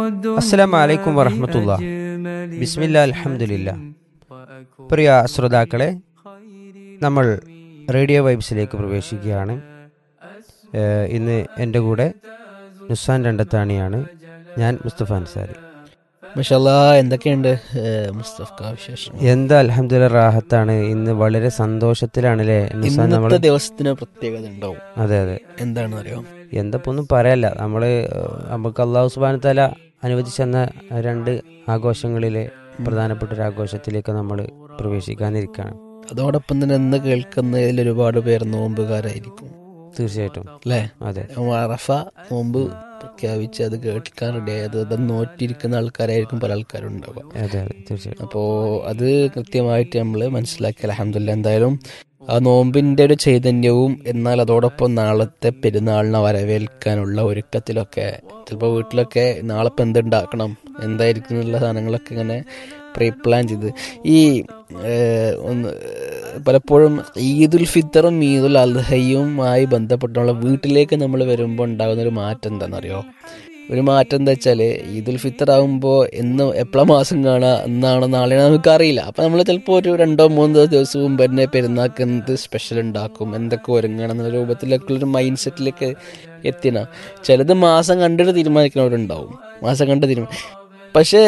അസ്സലാം വലൈക്കും വറഹമത്തുള്ള ബിസ്മില്ല അൽഹംദുലില്ല പ്രിയ ശ്രോതാക്കളെ നമ്മൾ റേഡിയോ വൈബ്സിലേക്ക് പ്രവേശിക്കുകയാണ് ഏഹ് ഇന്ന് എൻ്റെ കൂടെ നുസാൻ രണ്ടത്താണിയാണ് ഞാൻ മുസ്തഫ അൻസാരി മഷാല്ല എന്തൊക്കെയുണ്ട് ഏഹ് മുസ്തഫ വിശേഷം എന്താ അൽഹംദുലില്ല റാഹത്താണ് ഇന്ന് വളരെ സന്തോഷത്തിലാണല്ലേ നുസാൻ നമ്മൾ ഇന്നത്തെ ദിവസത്തിന് പ്രത്യേകത ഉണ്ടാവും അതെ അതെ എന്താണെന്ന് അറിയോ എന്തപ്പോ ഒന്നും പറയല്ല നമ്മൾ നമുക്ക് അള്ളാഹു സുബാന തല അനുവദിച്ചെന്ന രണ്ട് ആഘോഷങ്ങളിലെ പ്രധാനപ്പെട്ട ഒരു ആഘോഷത്തിലേക്ക് നമ്മൾ പ്രവേശിക്കാനിരിക്കുകയാണ് അതോടൊപ്പം തന്നെ ഇന്ന് കേൾക്കുന്നതിൽ ഒരുപാട് പേർ നോമ്പുകാരായിരിക്കും തീർച്ചയായിട്ടും അല്ലേ അതെ അറഫ നോമ്പ് പ്രഖ്യാപിച്ച് അത് കേൾക്കാൻ റെഡിയായത് അത് നോറ്റിരിക്കുന്ന ആൾക്കാരായിരിക്കും പല ആൾക്കാരും ഉണ്ടാവുക അതെ അതെ തീർച്ചയായിട്ടും അപ്പോൾ അത് കൃത്യമായിട്ട് നമ്മൾ മനസ്സിലാക്കി അലഹമില്ല എന്തായാലും ആ നോമ്പിന്റെ ഒരു ചൈതന്യവും എന്നാൽ അതോടൊപ്പം നാളത്തെ പെരുന്നാളിനെ വരവേൽക്കാനുള്ള ഒരുക്കത്തിലൊക്കെ ചിലപ്പോൾ വീട്ടിലൊക്കെ നാളെ ഇപ്പം എന്തുണ്ടാക്കണം എന്തായിരിക്കും എന്നുള്ള സാധനങ്ങളൊക്കെ ഇങ്ങനെ പ്രീ പ്ലാൻ ചെയ്ത് ഈ ഏഹ്, ഒന്ന് പലപ്പോഴും ഈദുൽ ഫിത്തറും ഈദുൽ അൽഹയുമായി ബന്ധപ്പെട്ടുള്ള വീട്ടിലേക്ക് നമ്മൾ വരുമ്പോൾ ഉണ്ടാകുന്ന ഒരു മാറ്റം എന്താണെന്നറിയോ ഒരു മാറ്റം എന്താ വെച്ചാൽ ഈദുൽ ഫിത്തർ ആകുമ്പോൾ എന്ന് എപ്പോഴാണ് മാസം കാണുക എന്നാണോ നാളെയാണോ നമുക്കറിയില്ല അപ്പം നമ്മൾ ചിലപ്പോൾ ഒരു രണ്ടോ മൂന്നോ ദിവസം മുമ്പ് തന്നെ പെരുന്നാൾക്ക് എന്ത് സ്പെഷ്യൽ ഉണ്ടാക്കും എന്തൊക്കെ ഒരുങ്ങണം എന്നുള്ള രൂപത്തിലൊക്കെ ഒരു മൈൻഡ് സെറ്റിലേക്ക് എത്തിന ചിലത് മാസം കണ്ടിട്ട് തീരുമാനിക്കുന്നവരുണ്ടാവും മാസം കണ്ട് തീരുമാനം പക്ഷേ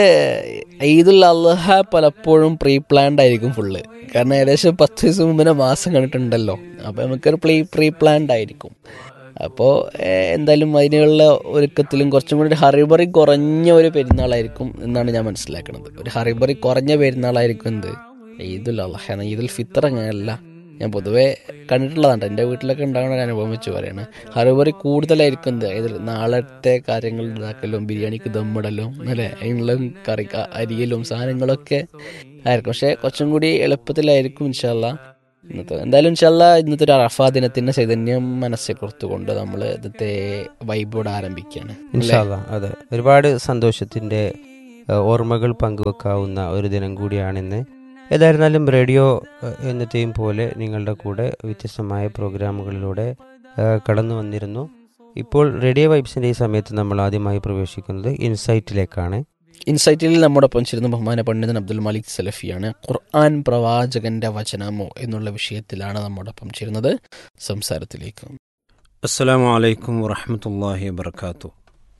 ഈദുൽ അള്ളഹ പലപ്പോഴും പ്രീ പ്ലാൻഡ് ആയിരിക്കും ഫുള്ള് കാരണം ഏകദേശം പത്ത് ദിവസം മുമ്പേ മാസം കണ്ടിട്ടുണ്ടല്ലോ അപ്പോൾ നമുക്കൊരു പ്രീ പ്രീ പ്ലാൻഡ് ആയിരിക്കും അപ്പോൾ എന്തായാലും അതിനുള്ള ഒരുക്കത്തിലും കുറച്ചും കൂടി ഒരു ഹറിബറി കുറഞ്ഞ ഒരു പെരുന്നാളായിരിക്കും എന്നാണ് ഞാൻ മനസ്സിലാക്കുന്നത് ഒരു ഹറിബറി കുറഞ്ഞ പെരുന്നാളായിരിക്കും എന്ത് ഈദുൽ അള്ളഹ എന്നാൽ ഈദുൽ ഫിത്തർ അങ്ങനെയല്ല ഞാൻ പൊതുവേ കണ്ടിട്ടുള്ളതാണ് എൻ്റെ വീട്ടിലൊക്കെ ഉണ്ടാകുന്ന ഒരു അനുഭവം വെച്ച് പറയാണ് ഹറിബറി കൂടുതലായിരിക്കും എന്ത് ഇതിൽ നാളത്തെ കാര്യങ്ങൾ ഉണ്ടാക്കലും ബിരിയാണിക്ക് ദമ്മിടലും അല്ലേ അതിനുള്ള കറി അരിയലും സാധനങ്ങളൊക്കെ ആയിരിക്കും പക്ഷേ കുറച്ചും കൂടി എളുപ്പത്തിലായിരിക്കും ഇൻഷാല്ല ഇന്നത്തെ എന്തായാലും ഇൻഷാല്ല ഇന്നത്തെ ഒരു അറഫാ ദിനത്തിന്റെ ചൈതന്യം മനസ്സിൽ കൊടുത്തുകൊണ്ട് നമ്മൾ ഇന്നത്തെ വൈബോട് ആരംഭിക്കുകയാണ് അല്ലേ? ഇൻഷാല്ല അതെ ഒരുപാട് സന്തോഷത്തിന്റെ ഏഹ്, ഓർമ്മകൾ പങ്കുവെക്കാവുന്ന ഒരു ദിനം കൂടിയാണിന്ന് ഏതായിരുന്നാലും റേഡിയോ ഏഹ്, എന്നത്തെയും പോലെ നിങ്ങളുടെ കൂടെ വ്യത്യസ്തമായ പ്രോഗ്രാമുകളിലൂടെ ഏഹ്, കടന്നു വന്നിരുന്നു ഇപ്പോൾ റേഡിയോ വൈബ്സിന്റെ ഈ സമയത്ത് നമ്മൾ ആദ്യമായി പ്രവേശിക്കുന്നത് ഇൻസൈറ്റിലേക്കാണ് ഇൻസൈറ്റിൽ നമ്മോടൊപ്പം ചേരുന്ന ബഹുമാന പണ്ഡിതൻ അബ്ദുൽ മലിക് സലഫിയാണ് ഖുർആൻ പ്രവാചകന്റെ വചനമോ എന്നുള്ള വിഷയത്തിലാണ് നമ്മോടൊപ്പം ചേരുന്നത് സംസാരത്തിലേക്ക് السلام عليكم ورحمة الله وبركاته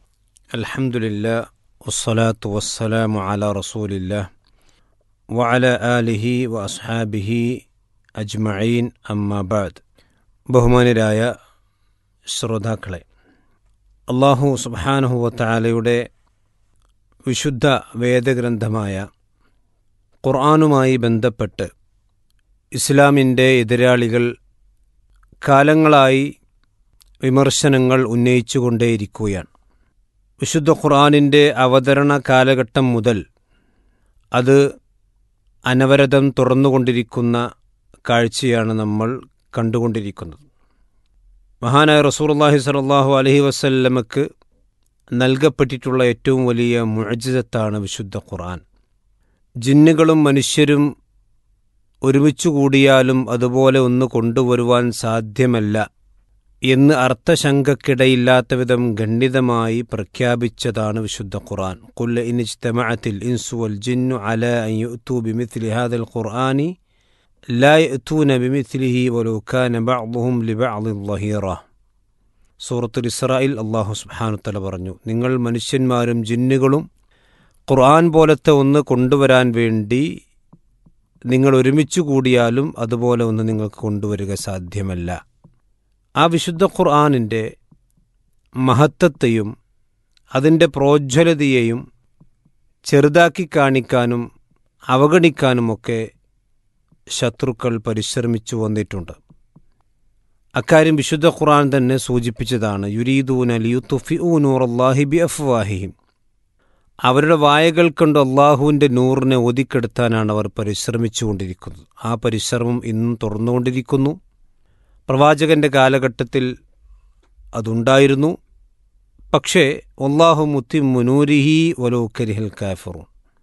الحمد لله والصلاة والسلام على رسول الله وعلى آله وأصحابه أجمعين أما بعد ബഹുമാനരായ ശ്രോതാക്കളെ അള്ളാഹു സുബാനുഹുവത്താലയുടെ വിശുദ്ധ വേദഗ്രന്ഥമായ ഖുർആാനുമായി ബന്ധപ്പെട്ട് ഇസ്ലാമിൻ്റെ എതിരാളികൾ കാലങ്ങളായി വിമർശനങ്ങൾ ഉന്നയിച്ചുകൊണ്ടേയിരിക്കുകയാണ് വിശുദ്ധ ഖുർആാനിൻ്റെ അവതരണ കാലഘട്ടം മുതൽ അത് അനവരതം തുറന്നുകൊണ്ടിരിക്കുന്ന കാഴ്ചയാണ് നമ്മൾ കണ്ടുകൊണ്ടിരിക്കുന്നത് മഹാനായ റസൂർല്ലാഹി സലാഹു അലഹി വസല്ലമക്ക് നൽകപ്പെട്ടിട്ടുള്ള ഏറ്റവും വലിയ മുഴജിതത്താണ് വിശുദ്ധ ഖുർആൻ ജിന്നുകളും മനുഷ്യരും ഒരുമിച്ചു കൂടിയാലും അതുപോലെ ഒന്ന് കൊണ്ടുവരുവാൻ സാധ്യമല്ല എന്ന് അർത്ഥശങ്കക്കിടയില്ലാത്ത വിധം ഖണ്ഡിതമായി പ്രഖ്യാപിച്ചതാണ് വിശുദ്ധ ഖുർആൻ കുല്ല ഇനിജ്തമഅത്തിൽ ഇൻസു വൽ ജിന്നു അല അൻ യുഅ്തു ബിമിത്ലി ഹാദൽ ഖുർആനി ലാ യഅ്തൂന ബിമിത്ലിഹി വലൗ കാന ബഅ്ദുഹും ലിബഅ്ദിൻ ളഹീറ സൂറത്തുൽ ഇസ്രായിൽ അള്ളാഹു സുബ്ഹാനുത്തല പറഞ്ഞു നിങ്ങൾ മനുഷ്യന്മാരും ജിന്നുകളും ഖുർആൻ പോലത്തെ ഒന്ന് കൊണ്ടുവരാൻ വേണ്ടി നിങ്ങൾ ഒരുമിച്ചു കൂടിയാലും അതുപോലെ ഒന്ന് നിങ്ങൾക്ക് കൊണ്ടുവരിക സാധ്യമല്ല ആ വിശുദ്ധ ഖുർആാനിൻ്റെ മഹത്വത്തെയും അതിൻ്റെ പ്രോജ്വലതയെയും ചെറുതാക്കി കാണിക്കാനും അവഗണിക്കാനുമൊക്കെ ശത്രുക്കൾ പരിശ്രമിച്ചു വന്നിട്ടുണ്ട് അക്കാര്യം വിശുദ്ധ ഖുർആൻ തന്നെ സൂചിപ്പിച്ചതാണ് യുരീദൂൻ അലിയുത്തുഫി നൂറല്ലാഹി ബി അഫ്വാഹിഹിം അവരുടെ വായകൾ കൊണ്ട് അള്ളാഹുവിൻ്റെ നൂറിനെ ഒതുക്കെടുത്താനാണ് അവർ പരിശ്രമിച്ചുകൊണ്ടിരിക്കുന്നത് ആ പരിശ്രമം ഇന്നും തുറന്നുകൊണ്ടിരിക്കുന്നു പ്രവാചകന്റെ കാലഘട്ടത്തിൽ അതുണ്ടായിരുന്നു പക്ഷേ ഒല്ലാഹു മുത്തി മുനൂരിഹി വലോക്കരിഹിൽ കാഫറും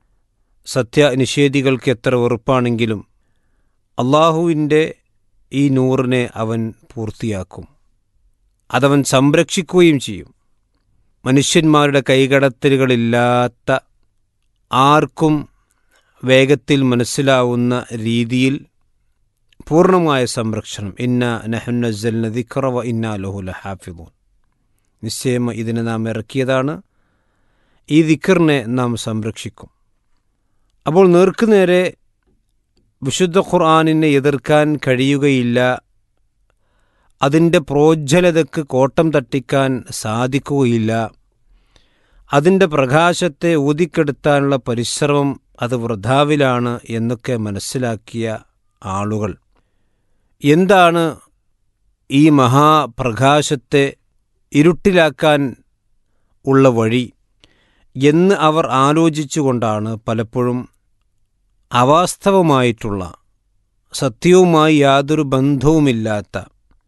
സത്യനിഷേധികൾക്ക് എത്ര വെറുപ്പാണെങ്കിലും അള്ളാഹുവിൻ്റെ ഈ നൂറിനെ അവൻ പൂർത്തിയാക്കും അതവൻ സംരക്ഷിക്കുകയും ചെയ്യും മനുഷ്യന്മാരുടെ കൈകടത്തലുകളില്ലാത്ത ആർക്കും വേഗത്തിൽ മനസ്സിലാവുന്ന രീതിയിൽ പൂർണ്ണമായ സംരക്ഷണം ഇന്ന നഹുനസ്സൽന ദിക്റവ ഇന്ന ലഹുല ഹാഫിദൂൻ നിശ്ചയം ഇതിനെ നാം ഇറക്കിയതാണ് ഈ ദിക്കറിനെ നാം സംരക്ഷിക്കും അപ്പോൾ നേർക്കുനേരെ വിശുദ്ധ ഖുർആാനിനെ എതിർക്കാൻ കഴിയുകയില്ല അതിൻ്റെ പ്രോജ്വലതയ്ക്ക് കോട്ടം തട്ടിക്കാൻ സാധിക്കുകയില്ല അതിൻ്റെ പ്രകാശത്തെ ഊതിക്കെടുത്താനുള്ള പരിശ്രമം അത് വൃഥാവിലാണ് എന്നൊക്കെ മനസ്സിലാക്കിയ ആളുകൾ എന്താണ് ഈ മഹാപ്രകാശത്തെ ഇരുട്ടിലാക്കാൻ ഉള്ള വഴി എന്ന് അവർ ആലോചിച്ചുകൊണ്ടാണ് പലപ്പോഴും അവാസ്തവമായിട്ടുള്ള സത്യവുമായി യാതൊരു ബന്ധവുമില്ലാത്ത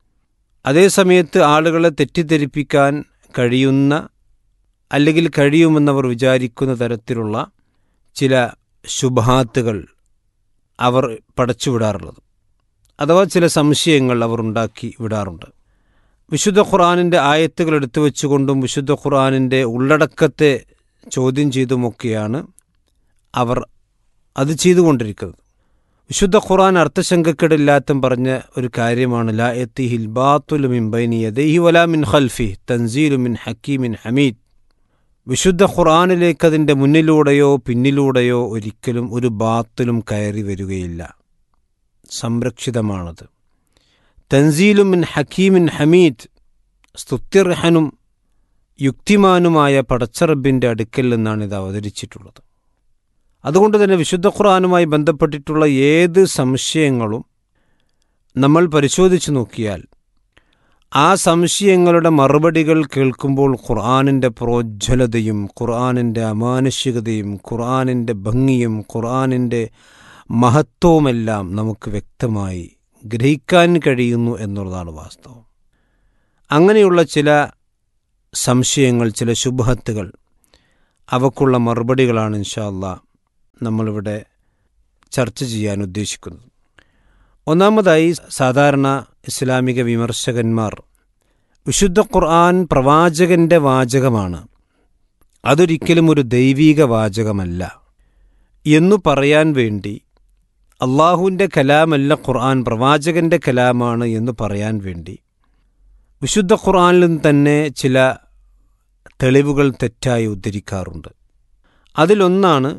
അതേസമയത്ത് ആളുകളെ തെറ്റിദ്ധരിപ്പിക്കാൻ കഴിയുന്ന അല്ലെങ്കിൽ കഴിയുമെന്നവർ വിചാരിക്കുന്ന തരത്തിലുള്ള ചില ശുഭാത്തുകൾ അവർ പടച്ചുവിടാറുള്ളത് അഥവാ ചില സംശയങ്ങൾ അവർ ഉണ്ടാക്കി വിടാറുണ്ട് വിശുദ്ധ ഖുർആാനിൻ്റെ ആയത്തുകൾ എടുത്തു വെച്ചുകൊണ്ടും വിശുദ്ധ ഖുർആാനിൻ്റെ ഉള്ളടക്കത്തെ ചോദ്യം ചെയ്തുമൊക്കെയാണ് അവർ അത് ചെയ്തുകൊണ്ടിരിക്കുന്നത് വിശുദ്ധ ഖുർആൻ അർത്ഥശങ്കക്കിടില്ലാത്തും പറഞ്ഞ ഒരു കാര്യമാണ് ലാ എത്തിഹിൽ ബാത്തുലു മിൻ ബൈനി യദൈഹി വലാ മിൻ ഖൽഫി തൻസീലു മിൻ ഹക്കീമിൻ ഹമീദ് വിശുദ്ധ ഖുർആാനിലേക്ക് അതിൻ്റെ മുന്നിലൂടെയോ പിന്നിലൂടെയോ ഒരിക്കലും ഒരു ബാത്തിലും കയറി വരികയില്ല സംരക്ഷിതമാണത് തൻസീലും മിൻ ഹക്കീമിൻ ഹമീദ് സ്തുത്യർഹനും യുക്തിമാനുമായ പടച്ചറബിൻ്റെ അടുക്കൽ നിന്നാണ് ഇത് അവതരിച്ചിട്ടുള്ളത് അതുകൊണ്ട് തന്നെ വിശുദ്ധ ഖുർആാനുമായി ബന്ധപ്പെട്ടിട്ടുള്ള ഏത് സംശയങ്ങളും നമ്മൾ പരിശോധിച്ചു നോക്കിയാൽ ആ സംശയങ്ങളുടെ മറുപടികൾ കേൾക്കുമ്പോൾ ഖുർആാനിൻ്റെ പ്രോജ്വലതയും ഖുർആാനിൻ്റെ അമാനുഷികതയും ഖുർആാനിൻ്റെ ഭംഗിയും ഖുർആാനിൻ്റെ മഹത്വവുമെല്ലാം നമുക്ക് വ്യക്തമായി ഗ്രഹിക്കാൻ കഴിയുന്നു എന്നുള്ളതാണ് വാസ്തവം അങ്ങനെയുള്ള ചില സംശയങ്ങൾ ചില ശുഭഹത്തുകൾ അവക്കുള്ള മറുപടികളാണ് ഇൻഷാല്ല നമ്മളിവിടെ ചർച്ച ചെയ്യാൻ ഉദ്ദേശിക്കുന്നത് ഒന്നാമതായി സാധാരണ ഇസ്ലാമിക വിമർശകന്മാർ വിശുദ്ധ ഖുർആൻ പ്രവാചകന്റെ വാചകമാണ് അതൊരിക്കലും ഒരു ദൈവീക വാചകമല്ല എന്നു പറയാൻ വേണ്ടി അള്ളാഹുവിൻ്റെ കലാമല്ല ഖുർആൻ പ്രവാചകന്റെ കലാമാണ് എന്ന് പറയാൻ വേണ്ടി വിശുദ്ധ ഖുർആനിലും തന്നെ ചില തെളിവുകൾ തെറ്റായി ഉദ്ധരിക്കാറുണ്ട് അതിലൊന്നാണ്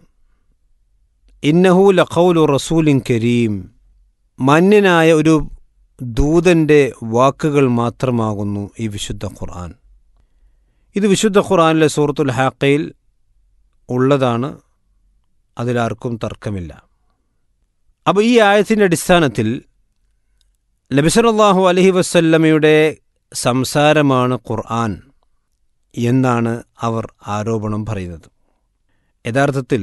ഇന്നഹു ലഖൗലു റസൂലിൻ കരീം മാന്യനായ ഒരു ദൂതൻ്റെ വാക്കുകൾ മാത്രമാകുന്നു ഈ വിശുദ്ധ ഖുർആൻ ഇത് വിശുദ്ധ ഖുർആനിലെ സൂറത്തുൽ ഹാക്കയിൽ ഉള്ളതാണ് അതിലാർക്കും തർക്കമില്ല അപ്പോൾ ഈ ആയത്തിൻ്റെ അടിസ്ഥാനത്തിൽ നബിസലാഹു അലഹി വസല്ലമയുടെ സംസാരമാണ് ഖുർആൻ എന്നാണ് അവർ ആരോപണം പറയുന്നത് യഥാർത്ഥത്തിൽ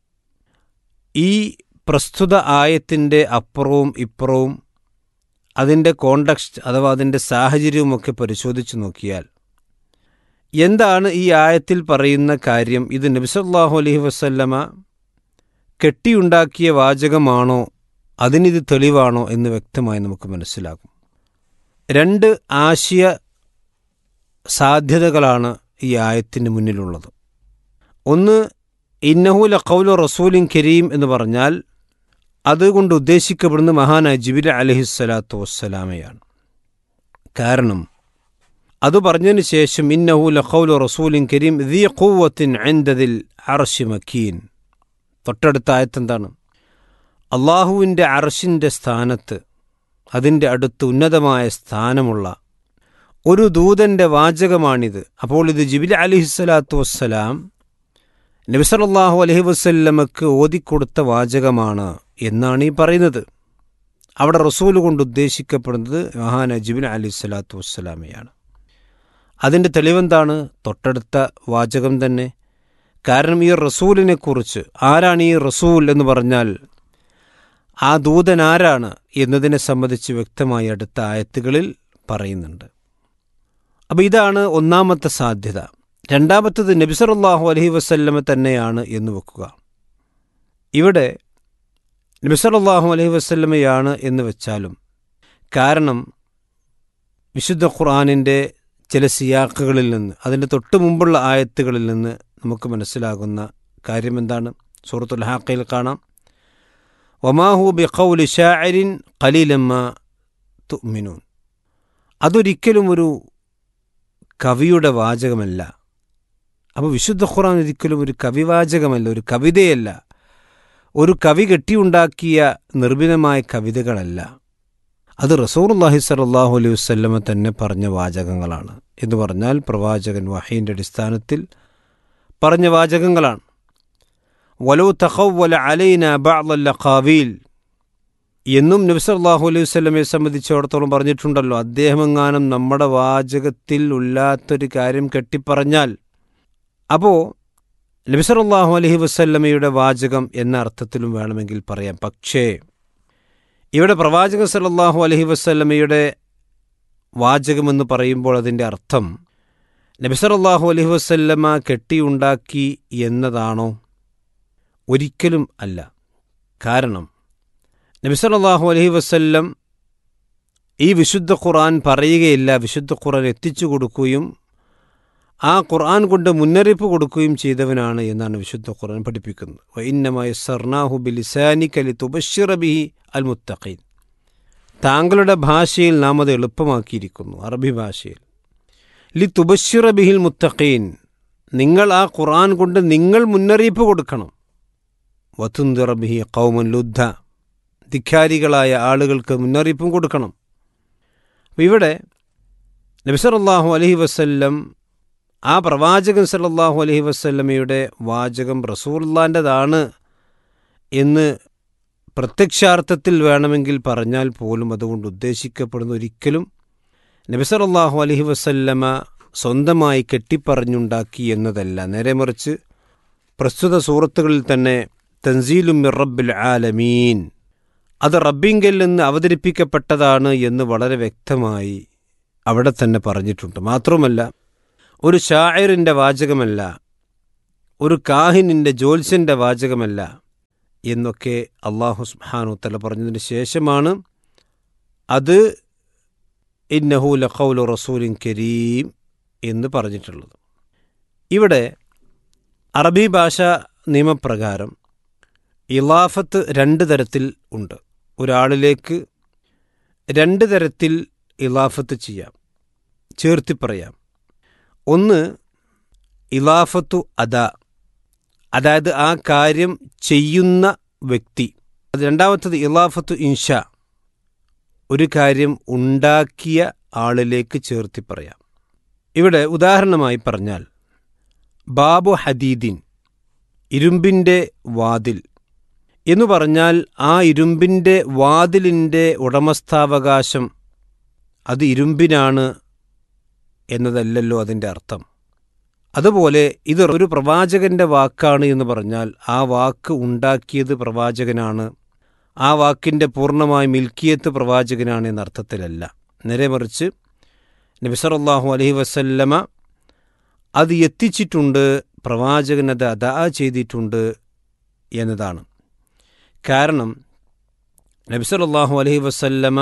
ഈ പ്രസ്തുത ആയത്തിൻ്റെ അപ്പുറവും ഇപ്പുറവും അതിൻ്റെ കോണ്ടക്സ്റ്റ് അഥവാ അതിൻ്റെ സാഹചര്യവുമൊക്കെ പരിശോധിച്ചു നോക്കിയാൽ എന്താണ് ഈ ആയത്തിൽ പറയുന്ന കാര്യം ഇത് നബിസല്ലാഹു അലഹി വസല്ലമ കെട്ടിയുണ്ടാക്കിയ വാചകമാണോ അതിനിത് തെളിവാണോ എന്ന് വ്യക്തമായി നമുക്ക് മനസ്സിലാകും രണ്ട് ആശയ സാധ്യതകളാണ് ഈ ആയത്തിന് മുന്നിലുള്ളത് ഒന്ന് ഇന്നഹുല കൗലു റസൂലിൻ കരീം എന്ന് പറഞ്ഞാൽ അതുകൊണ്ട് ഉദ്ദേശിക്കപ്പെടുന്ന മഹാനായ ജിബിൽ അലഹിസ്സലാത്തു വസ്സലാമയാണ് കാരണം അത് പറഞ്ഞതിന് ശേഷം ഇന്നഹുല കൗലു റസൂലിൻ കരീം ദി ഖൂവത്തിൻ അൻദതിൽ അറശി മക്കീൻ തൊട്ടടുത്ത ആയത്തെന്താണ് അള്ളാഹുവിൻ്റെ അറശിൻ്റെ സ്ഥാനത്ത് അതിൻ്റെ അടുത്ത് ഉന്നതമായ സ്ഥാനമുള്ള ഒരു ദൂതൻ്റെ വാചകമാണിത് അപ്പോൾ ഇത് ജിബിൽ അലിഹിസ്സലാത്തു വസ്സലാം നബിസലല്ലാഹു അലഹി വസ്ല്ലമക്ക് ഓതിക്കൊടുത്ത വാചകമാണ് എന്നാണ് ഈ പറയുന്നത് അവിടെ റസൂൽ കൊണ്ട് ഉദ്ദേശിക്കപ്പെടുന്നത് മഹാന ജിബിൻ അലി സ്വലാത്തു വസ്സലാമയാണ് അതിൻ്റെ തെളിവെന്താണ് തൊട്ടടുത്ത വാചകം തന്നെ കാരണം ഈ റസൂലിനെ കുറിച്ച് ആരാണ് ഈ റസൂൽ എന്ന് പറഞ്ഞാൽ ആ ദൂതൻ ആരാണ് എന്നതിനെ സംബന്ധിച്ച് വ്യക്തമായി അടുത്ത ആയത്തുകളിൽ പറയുന്നുണ്ട് അപ്പോൾ ഇതാണ് ഒന്നാമത്തെ സാധ്യത രണ്ടാമത്തത് നബിസറല്ലാഹു അലഹി വസ്ല്ലമ തന്നെയാണ് എന്ന് വെക്കുക ഇവിടെ നബിസറല്ലാഹു അലഹി വസ്ല്ലമയാണ് എന്ന് വെച്ചാലും കാരണം വിശുദ്ധ ഖുർആാനിൻ്റെ ചില സിയാക്കുകളിൽ നിന്ന് അതിൻ്റെ തൊട്ട് മുമ്പുള്ള ആയത്തുകളിൽ നിന്ന് നമുക്ക് മനസ്സിലാകുന്ന കാര്യം എന്താണ് സൂറത്തുൽ ഹാക്കയിൽ കാണാം വമാഹു ബി ഖൗലി ഷാഇരിൻ ഖലീലമ്മ തുഅ്മിനൂൻ അതൊരിക്കലും ഒരു കവിയുടെ വാചകമല്ല അപ്പോൾ വിശുദ്ധ ഖുർആൻ ഒരിക്കലും ഒരു കവിവാചകമല്ല ഒരു കവിതയല്ല ഒരു കവി കെട്ടിയുണ്ടാക്കിയ നിർഭിന്നമായ കവിതകളല്ല അത് റസൂർല്ലാഹി സലാഹു അലൈഹി വസ്ല്ലമ തന്നെ പറഞ്ഞ വാചകങ്ങളാണ് എന്ന് പറഞ്ഞാൽ പ്രവാചകൻ വഹീൻ്റെ അടിസ്ഥാനത്തിൽ പറഞ്ഞ വാചകങ്ങളാണ് വലോ തഖവ്വല അലൈന ബഅ്ള ഖാവീൽ എന്നും നബ്സല്ലാഹു അലൈഹി വസ്ലമയെ സംബന്ധിച്ചിടത്തോളം പറഞ്ഞിട്ടുണ്ടല്ലോ അദ്ദേഹം എങ്ങാനും നമ്മുടെ വാചകത്തിൽ ഇല്ലാത്തൊരു കാര്യം കെട്ടിപ്പറഞ്ഞാൽ അപ്പോൾ നബിസറല്ലാഹു അലഹി വസ്ല്ലമയുടെ വാചകം എന്ന അർത്ഥത്തിലും വേണമെങ്കിൽ പറയാം പക്ഷേ ഇവിടെ പ്രവാചകൻ സല്ലാഹു അലഹി വസ്ല്ലമയുടെ വാചകമെന്ന് പറയുമ്പോൾ അതിൻ്റെ അർത്ഥം നബിസറല്ലാഹു അലഹി വസ്ല്ലമ കെട്ടിയുണ്ടാക്കി എന്നതാണോ ഒരിക്കലും അല്ല കാരണം നബിസല്ലാഹു അലഹി വസ്ല്ലം ഈ വിശുദ്ധ ഖുർആൻ പറയുകയില്ല വിശുദ്ധ ഖുർആൻ എത്തിച്ചു കൊടുക്കുകയും ആ ഖുർആൻ കൊണ്ട് മുന്നറിയിപ്പ് കൊടുക്കുകയും ചെയ്തവനാണ് എന്നാണ് വിശുദ്ധ ഖുർആൻ പഠിപ്പിക്കുന്നത് വൈന്നമായ സർനാഹു ബിലിസാനി കലി തുബഷിറബിഹി അൽ മുത്തഖീൻ താങ്കളുടെ ഭാഷയിൽ നാം അത് എളുപ്പമാക്കിയിരിക്കുന്നു അറബി ഭാഷയിൽ ലി തുബഷിറ ബിഹിൽ മുത്തഖീൻ നിങ്ങൾ ആ ഖുർആൻ കൊണ്ട് നിങ്ങൾ മുന്നറിയിപ്പ് കൊടുക്കണം വത്തുന്തിറ ബിഹി കൗമൻ ലുദ്ധ ധിഖാരികളായ ആളുകൾക്ക് മുന്നറിയിപ്പും കൊടുക്കണം അപ്പോൾ ഇവിടെ നബിസറല്ലാഹു അലഹി വസ്ല്ലം ആ പ്രവാചകൻ സല്ലാഹു അലഹി വസ്ല്ലമയുടെ വാചകം റസൂർലാൻ്റെതാണ് എന്ന് പ്രത്യക്ഷാർത്ഥത്തിൽ വേണമെങ്കിൽ പറഞ്ഞാൽ പോലും അതുകൊണ്ട് ഉദ്ദേശിക്കപ്പെടുന്ന ഒരിക്കലും നബിസറല്ലാഹു അലഹി വസല്ലമ സ്വന്തമായി കെട്ടിപ്പറഞ്ഞുണ്ടാക്കി എന്നതല്ല നേരെ മറിച്ച് പ്രസ്തുത സൂറത്തുകളിൽ തന്നെ തൻസീലും മിറബിൽ ആലമീൻ അത് റബ്ബിങ്കിൽ നിന്ന് അവതരിപ്പിക്കപ്പെട്ടതാണ് എന്ന് വളരെ വ്യക്തമായി അവിടെ തന്നെ പറഞ്ഞിട്ടുണ്ട് മാത്രമല്ല ഒരു ഷായറിൻ്റെ വാചകമല്ല ഒരു കാഹിനിൻ്റെ ജോത്സ്യൻ്റെ വാചകമല്ല എന്നൊക്കെ അള്ളാഹു സുബ്ഹാനു തല പറഞ്ഞതിന് ശേഷമാണ് അത് ഇന്നഹു ലഖൗലു റസൂലിൻ കരീം എന്ന് പറഞ്ഞിട്ടുള്ളത് ഇവിടെ അറബി ഭാഷ നിയമപ്രകാരം ഇലാഫത്ത് രണ്ട് തരത്തിൽ ഉണ്ട് ഒരാളിലേക്ക് രണ്ട് തരത്തിൽ ഇലാഫത്ത് ചെയ്യാം ചേർത്തി പറയാം ഒന്ന് ഇലാഫത്തു അദ അതായത് ആ കാര്യം ചെയ്യുന്ന വ്യക്തി അത് രണ്ടാമത്തത് ഇലാഫത്തു ഇൻഷ ഒരു കാര്യം ഉണ്ടാക്കിയ ആളിലേക്ക് ചേർത്തി പറയാം ഇവിടെ ഉദാഹരണമായി പറഞ്ഞാൽ ബാബു ഹദീദിൻ ഇരുമ്പിൻ്റെ വാതിൽ എന്നു പറഞ്ഞാൽ ആ ഇരുമ്പിൻ്റെ വാതിലിൻ്റെ ഉടമസ്ഥാവകാശം അത് ഇരുമ്പിനാണ് എന്നതല്ലല്ലോ അതിൻ്റെ അർത്ഥം അതുപോലെ ഇത് ഒരു പ്രവാചകന്റെ വാക്കാണ് എന്ന് പറഞ്ഞാൽ ആ വാക്ക് ഉണ്ടാക്കിയത് പ്രവാചകനാണ് ആ വാക്കിൻ്റെ പൂർണ്ണമായ മിൽക്കിയത്ത് പ്രവാചകനാണ് എന്ന അർത്ഥത്തിലല്ല നേരെ മറിച്ച് നബിസറല്ലാഹു അലഹി വസല്ലമ അത് എത്തിച്ചിട്ടുണ്ട് പ്രവാചകൻ അത് അതാ ചെയ്തിട്ടുണ്ട് എന്നതാണ് കാരണം നബിസറല്ലാഹു അലഹി വസല്ലമ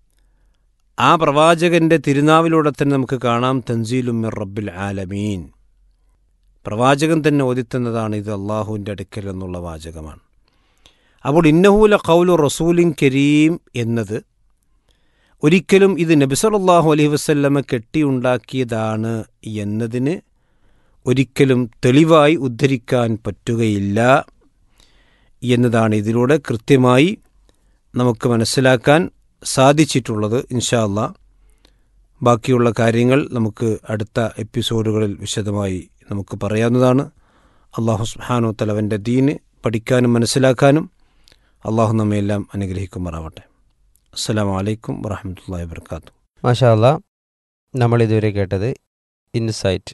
ആ പ്രവാചകന്റെ തിരുനാവിലൂടെ തന്നെ നമുക്ക് കാണാം തൻസീലുമിർ റബ്ബിൽ ആലമീൻ പ്രവാചകൻ തന്നെ ഓതിത്തുന്നതാണ് ഇത് അള്ളാഹുവിൻ്റെ അടുക്കൽ എന്നുള്ള വാചകമാണ് അപ്പോൾ ഇന്നഹൂല കൗലു റസൂലിൻ കരീം എന്നത് ഒരിക്കലും ഇത് നബിസലല്ലാഹു അലൈഹി വസ്ല്ലമ കെട്ടിയുണ്ടാക്കിയതാണ് എന്നതിന് ഒരിക്കലും തെളിവായി ഉദ്ധരിക്കാൻ പറ്റുകയില്ല എന്നതാണ് ഇതിലൂടെ കൃത്യമായി നമുക്ക് മനസ്സിലാക്കാൻ സാധിച്ചിട്ടുള്ളത് ഇൻഷാ അല്ലാ ബാക്കിയുള്ള കാര്യങ്ങൾ നമുക്ക് അടുത്ത എപ്പിസോഡുകളിൽ വിശദമായി നമുക്ക് പറയാവുന്നതാണ് അള്ളാഹു സുഹാനു തലവൻ്റെ ദീന് പഠിക്കാനും മനസ്സിലാക്കാനും അള്ളാഹു നമ്മയെല്ലാം അനുഗ്രഹിക്കുമാറാവട്ടെ അസ്സാം വലൈക്കും വറഹമത്തല്ലാ വാത്തു മാഷാല്ല നമ്മൾ ഇതുവരെ കേട്ടത് ഇൻസൈറ്റ്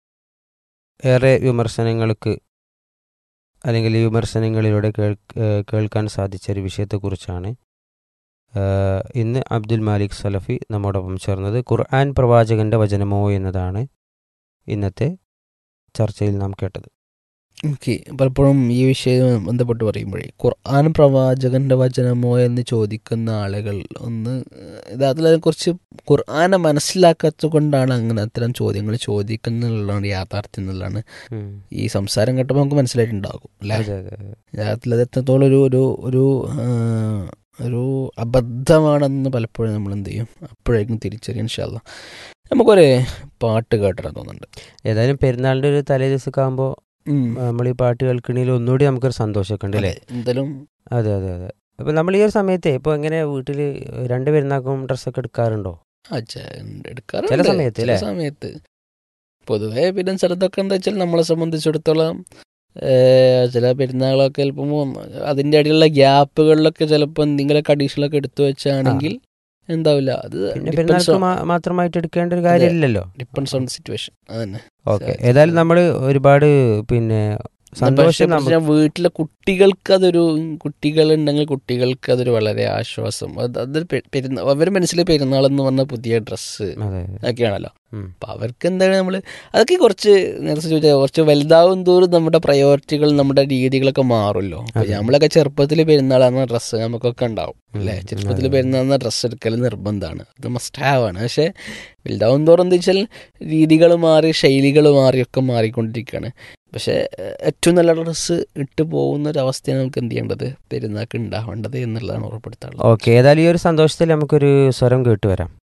ഏറെ വിമർശനങ്ങൾക്ക് അല്ലെങ്കിൽ ഈ വിമർശനങ്ങളിലൂടെ കേൾ ഏഹ് കേൾക്കാൻ സാധിച്ച ഒരു വിഷയത്തെക്കുറിച്ചാണ് ഏഹ് ഇന്ന് അബ്ദുൽ മാലിക് സലഫി നമ്മോടൊപ്പം ചേർന്നത് ഖുർആൻ പ്രവാചകന്റെ വചനമോ എന്നതാണ് ഇന്നത്തെ ചർച്ചയിൽ നാം കേട്ടത് ഓക്കെ പലപ്പോഴും ഈ വിഷയം ബന്ധപ്പെട്ട് പറയുമ്പോഴേ ഖുർആൻ പ്രവാചകന്റെ വചനമോ എന്ന് ചോദിക്കുന്ന ആളുകൾ ഒന്ന് യഥാർത്ഥത്തിൽ അതിനെക്കുറിച്ച് ഖുർആനെ മനസ്സിലാക്കാത്തത് കൊണ്ടാണ് അങ്ങനെ അത്തരം ചോദ്യങ്ങൾ ചോദിക്കുന്നുള്ളതാണ് യാഥാർത്ഥ്യം എന്നുള്ളതാണ് ഉം. ഈ സംസാരം കേട്ടപ്പോൾ നമുക്ക് മനസ്സിലായിട്ടുണ്ടാകും അല്ലേ അതെ അതെ അതെ. യഥാർത്ഥത്തിൽ അത് എത്രത്തോളം ഒരു ഒരു ഒരു ആ, ഒരു അബദ്ധമാണെന്ന് പലപ്പോഴും നമ്മൾ എന്ത് ചെയ്യും അപ്പോഴേക്കും തിരിച്ചറിയാൻ ഇൻഷാല്ല നമുക്കൊരു പാട്ട് കേട്ടിടാൻ തോന്നുന്നുണ്ട് ഏതായാലും പെരുന്നാളിന്റെ ഒരു തലേ ദിവസമൊക്കെ ആകുമ്പോൾ ഉം. നമ്മൾ ഈ പാട്ട് കേൾക്കണേൽ ഒന്നുകൂടി നമുക്കൊരു സന്തോഷമൊക്കെ ഉണ്ട് അല്ലേ അതെ, എന്തായാലും അതെ അതെ അതെ അപ്പൊ നമ്മൾ ഈ ഒരു സമയത്ത് ഇപ്പൊ എങ്ങനെ വീട്ടിൽ രണ്ട് പെരുന്നാക്കും ഡ്രസ്സൊക്കെ എടുക്കാറുണ്ടോ ആ, ചെ- എടുക്കാറുണ്ട് ചില സമയത്ത് ചില അല്ലേ? സമയത്ത് പൊതുവേ പിന്നെ ചിലതൊക്കെ എന്താ വെച്ചാൽ നമ്മളെ സംബന്ധിച്ചിടത്തോളം ഏ, ചില പെരുന്നാളൊക്കെ ചിലപ്പം അതിൻ്റെ ഇടയിലുള്ള ഗ്യാപ്പുകളിലൊക്കെ ചിലപ്പോൾ എന്തെങ്കിലുമൊക്കെ അഡീഷണലൊക്കെ എടുത്തു വെച്ചാണെങ്കിൽ എന്താവില്ല അത് പിന്നെ പെരുന്നാൾക്ക് മാ- മാത്രമായിട്ട് എടുക്കേണ്ട ഒരു കാര്യമില്ലല്ലോ ഡിപ്പെൻസ് ഓൺ സിറ്റുവേഷൻ അതന്നെ ഓക്കെ ഏതായാലും നമ്മൾ ഒരുപാട് പിന്നെ പക്ഷേ സന്തോഷം നമുക്ക് പ്രശ്നം വീട്ടിലെ കുട്ടികൾക്ക് അതൊരു കുട്ടികളുണ്ടെങ്കിൽ കുട്ടികൾക്ക് അതൊരു വളരെ ആശ്വാസം അത് അതൊരു പെ- പെരുന്നാൾ അവരുടെ മനസ്സിൽ പെരുന്നാൾ എന്ന് പറഞ്ഞ പുതിയ ഡ്രസ്സ് അതെ ഒക്കെയാണല്ലോ ഉം. അപ്പൊ അവർക്ക് എന്താണ് നമ്മൾ അതൊക്കെ കുറച്ച് നേരത്തെ ചോദിച്ചാൽ കുറച്ച് വലുതാവും തോറും നമ്മുടെ പ്രയോറിറ്റികൾ നമ്മുടെ രീതികളൊക്കെ മാറുമല്ലോ അപ്പൊ അതെ. നമ്മളൊക്കെ ചെറുപ്പത്തിൽ പെരുന്നാളാകുന്ന ഡ്രസ്സ് നമുക്കൊക്കെ ഉണ്ടാവും അല്ലേ ഉം, ചെറുപ്പത്തിൽ അതെ. പെരുന്നാളുന്ന ഡ്രസ്സ് എടുക്കൽ നിർബന്ധമാണ് അത് മസ്റ്റ് ഹാവ് ആണ് പക്ഷെ വലുതാവും തോറും എന്താ വെച്ചാൽ രീതികൾ മാറി ശൈലികൾ മാറി ഒക്കെ മാറിക്കൊണ്ടിരിക്കുകയാണ് പക്ഷെ ഏഹ്, ഏറ്റവും നല്ല ഡ്രസ്സ് ഇട്ട് പോകുന്ന ഒരു അവസ്ഥയാണ് നമുക്ക് എന്ത് ചെയ്യേണ്ടത് പെരുന്നാൾക്ക് ഉണ്ടാവേണ്ടത് എന്നുള്ളതാണ് ഉറപ്പെടുത്താനുള്ളത് ഓക്കെ ഏതായാലും ഈ ഒരു സന്തോഷത്തിൽ നമുക്കൊരു സ്വരം കേട്ടുവരാം